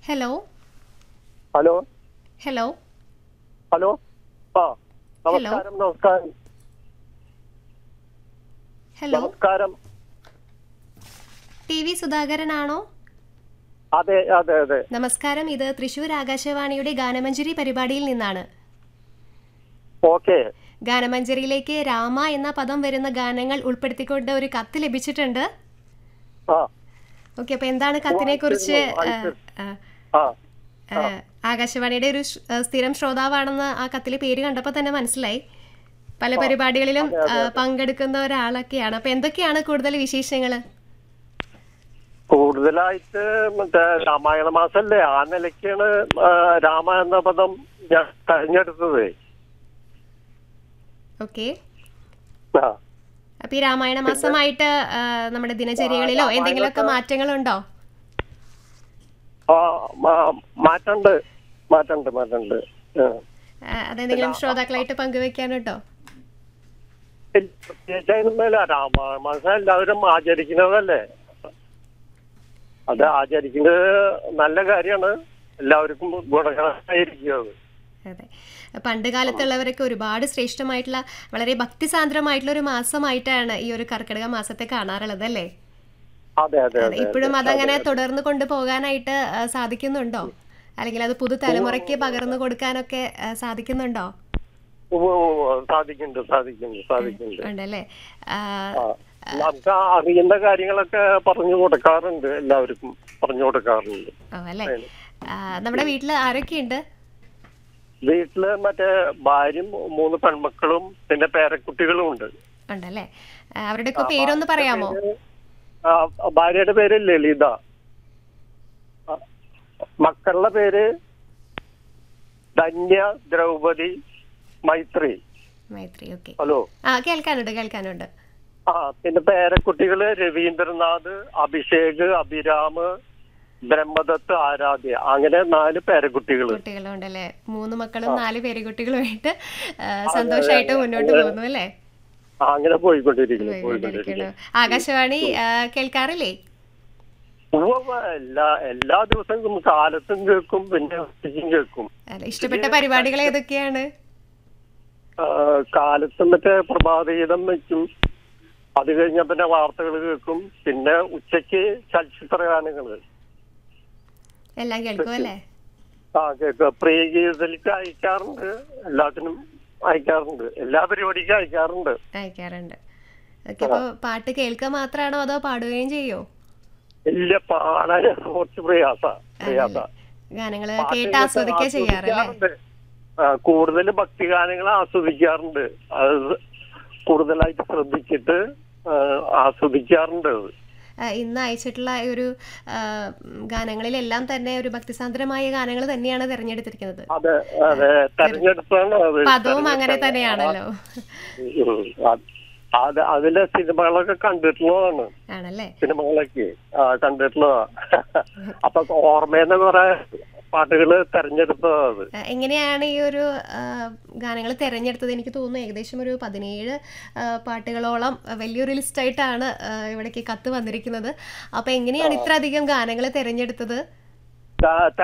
Hello hello hello hello ആ നമസ്കാരം നമസ്കാരം ഹലോ നമസ്കാരം ടി വി സുധാകരനാണോ അതെ അതെ അതെ നമസ്കാരം ഇത് തൃശൂർ ആകാശവാണിയുടെ ഗാനമഞ്ജരി പരിപാടിയിൽ നിന്നാണ് ഓക്കെ ഗാനമഞ്ജരിയിലേക്ക് രാമ എന്ന പദം വരുന്ന ഗാനങ്ങൾ ഉൾപ്പെടുത്തിക്കൊണ്ട് ഒരു കത്ത് ലഭിച്ചിട്ടുണ്ട് ആ ഓക്കെ അപ്പൊ എന്താണ് കത്തിനെ കുറിച്ച് വായിച്ചിരുന്നു, ആ ആകാശവാണിയുടെ ഒരു ഷ്- ആ, സ്ഥിരം ശ്രോതാവാണെന്ന് ആ കത്തിലെ പേര് കണ്ടപ്പോൾ തന്നെ മനസ്സിലായി പല പരിപാടികളിലും ആ, പങ്കെടുക്കുന്ന ഒരാളൊക്കെയാണ് അപ്പൊ എന്തൊക്കെയാണ് കൂടുതൽ വിശേഷങ്ങൾ കൂടുതലായിട്ട് മറ്റേ രാമായണ മാസല്ലേ ആ നിലയ്ക്കാണ് ആ, രാമ എന്ന പദം ഞാൻ തെരഞ്ഞെടുത്തത് ഓക്കെ ആ അപ്പൊ ഈ രാമായണ മാസമായിട്ട് ആ, നമ്മുടെ ദിനചര്യകളിലോ എന്തെങ്കിലുമൊക്കെ മാറ്റങ്ങളുണ്ടോ ആ, മാ- മാറ്റണ്ട് മാറ്റണ്ട് മാറ്റണ്ട് ആ. ആ, അതെന്തെങ്കിലും ശ്രോതാക്കളായിട്ട് പങ്കുവെക്കാനുണ്ടോ ഇല്ല, പ്രത്യേകിച്ച് അതിനൊന്നുമില്ല രാമായണ മാസം എല്ലാവരും ആചരിക്കുന്നതല്ലേ അത് ആചരിക്കുന്നത് നല്ല കാര്യമാണ് എല്ലാവർക്കും ഗുണകരമായിരിക്കും അത് അതെ പണ്ട് കാലത്തുള്ളവരൊക്കെ ഒരുപാട് ശ്രേഷ്ഠമായിട്ടുള്ള വളരെ ഭക്തിസാന്ദ്രമായിട്ടുള്ള ഒരു മാസമായിട്ടാണ് ഈ ഒരു കർക്കിടക മാസത്തെ കാണാറുള്ളത് അല്ലേ അതെ അതെ അതെ അതെ ഇപ്പോഴും അതങ്ങനെ തുടർന്ന് കൊണ്ടുപോകാനായിട്ട് ആ, സാധിക്കുന്നുണ്ടോ അല്ലെങ്കിൽ അത് പുതുതലമുറയ്ക്ക് പകർന്നു കൊടുക്കാനൊക്കെ ആ, സാധിക്കുന്നുണ്ടോ ഉവ്വ് ഉവ്വ് സാധിക്കുന്നുണ്ട് സാധിക്കുന്നുണ്ട് സാധിക്കുന്നുണ്ട് ഉണ്ടല്ലേ ആ, ആ. നമുക്ക് അറിയുന്ന കാര്യങ്ങളൊക്കെ പറഞ്ഞു കൊടുക്കാറുണ്ട് എല്ലാവർക്കും പറഞ്ഞു കൊടുക്കാറുണ്ട് ഓ അല്ലേ ആ, നമ്മുടെ വീട്ടിൽ ആരൊക്കെയുണ്ട് വീട്ടില് മറ്റേ ഭാര്യയും മൂന്ന് പെൺമക്കളും പിന്നെ പേരക്കുട്ടികളും ഉണ്ട് ഉണ്ടല്ലേ ആ, അവരുടെയൊക്കെ പേരൊന്ന് പറയാമോ ആ, ഭാര്യയുടെ പേര് ലളിത ആ, മക്കളുടെ പേര് ധന്യ ദ്രൗപതി മൈത്രി മൈത്രി ഓക്കെ ഹലോ ആ കേൾക്കാനുണ്ട് കേൾക്കാനുണ്ട് ആ പിന്നെ പേരക്കുട്ടികള് രവീന്ദ്രനാഥ് അഭിഷേക് അഭിരാമ് ബ്രഹ്മദത്ത് ആരാധ്യ അങ്ങനെ നാല് പേരക്കുട്ടികള് കുട്ടികളുണ്ടല്ലേ മൂന്ന് മക്കളും നാല് പേരുകുട്ടികളുമായിട്ട് ആ, സന്തോഷമായിട്ട് മുന്നോട്ട് പോകുന്നു അല്ലേ ആ, അങ്ങനെ പോയിക്കൊണ്ടിരിക്കുന്നു പോയിക്കൊണ്ടിരിക്കുന്നു പോയിക്കൊണ്ടിരിക്കുന്നു ആകാശവാണി ആ, കേൾക്കാറില്ലേ ഉവ്വ് ഉവ്വ് എല്ലാ എല്ലാ ദിവസവും കാലത്തും കേൾക്കും പിന്നെ ഉച്ചയ്ക്കും കേൾക്കും അല്ല ഇഷ്ടപ്പെട്ട പരിപാടികൾ ഏതൊക്കെയാണ് ആ, കാലത്ത് മറ്റേ പ്രഭാതഗീതം വെക്കും അത് കഴിഞ്ഞ പിന്നെ വാർത്തകൾ കേൾക്കും പിന്നെ ഉച്ചയ്ക്ക് ചലച്ചിത്ര ഗാനങ്ങള് എല്ലാം കേൾക്കും അല്ലേ ആ കേൾക്കുക പ്രിയ ഗീതത്തിലേക്ക് അയക്കാറുണ്ട് എല്ലാത്തിനും അയക്കാറുണ്ട് എല്ലാ പരിപാടിക്കും അയക്കാറുണ്ട് അയക്കാറുണ്ട് ഓക്കെ അപ്പോൾ പാട്ട് കേൾക്കുക മാത്രമാണോ അതോ പാടുകയും ചെയ്യോ ഇല്ല പാടാൻ കുറച്ച് പ്രയാസ പ്രയാസ ഗാനങ്ങൾ കേട്ട് ആസ്വദിക്കുക ചെയ്യാറല്ലേ ആസ്വദിക്കാറുണ്ട്. ആ, കൂടുതൽ ഭക്തിഗാനങ്ങൾ ആസ്വദിക്കാറുണ്ട് അത് കൂടുതലായിട്ട് ശ്രദ്ധിച്ചിട്ട് ആ, ആസ്വദിക്കാറുണ്ട് അത് ആ, ഇന്ന് അയച്ചിട്ടുള്ള ഈ ഒരു ആ, ഗാനങ്ങളിലെല്ലാം തന്നെ ഒരു ഭക്തിസാന്ദ്രമായ ഗാനങ്ങൾ തന്നെയാണ് തിരഞ്ഞെടുത്തിരിക്കുന്നത് അതെ അതെ തെരഞ്ഞെടുപ്പാണ് അത് പദവും അങ്ങനെ തന്നെയാണല്ലോ ഉം. അത് അത് അതിലെ സിനിമകളൊക്കെ കണ്ടിട്ടുള്ളതാണ് ആണല്ലേ സിനിമകളൊക്കെ ആ കണ്ടിട്ടുള്ളതാ അപ്പൊ ഓർമ്മയെന്ന് കുറെ പാട്ടുകള് തെരഞ്ഞെടുത്തതാ അത് ആ, എങ്ങനെയാണ് ഈ ഒരു ഗാനങ്ങൾ തിരഞ്ഞെടുത്തത് എനിക്ക് തോന്നുന്നു ഏകദേശം ഒരു പതിനേഴ് ആ, പാട്ടുകളോളം ആ, വലിയൊരു ലിസ്റ്റായിട്ടാണ് ആ, ഇവിടേക്ക് കത്ത് വന്നിരിക്കുന്നത് അപ്പോൾ എങ്ങനെയാണ് ഇത്ര അധികം ഗാനങ്ങൾ തിരഞ്ഞെടുത്തത് ത-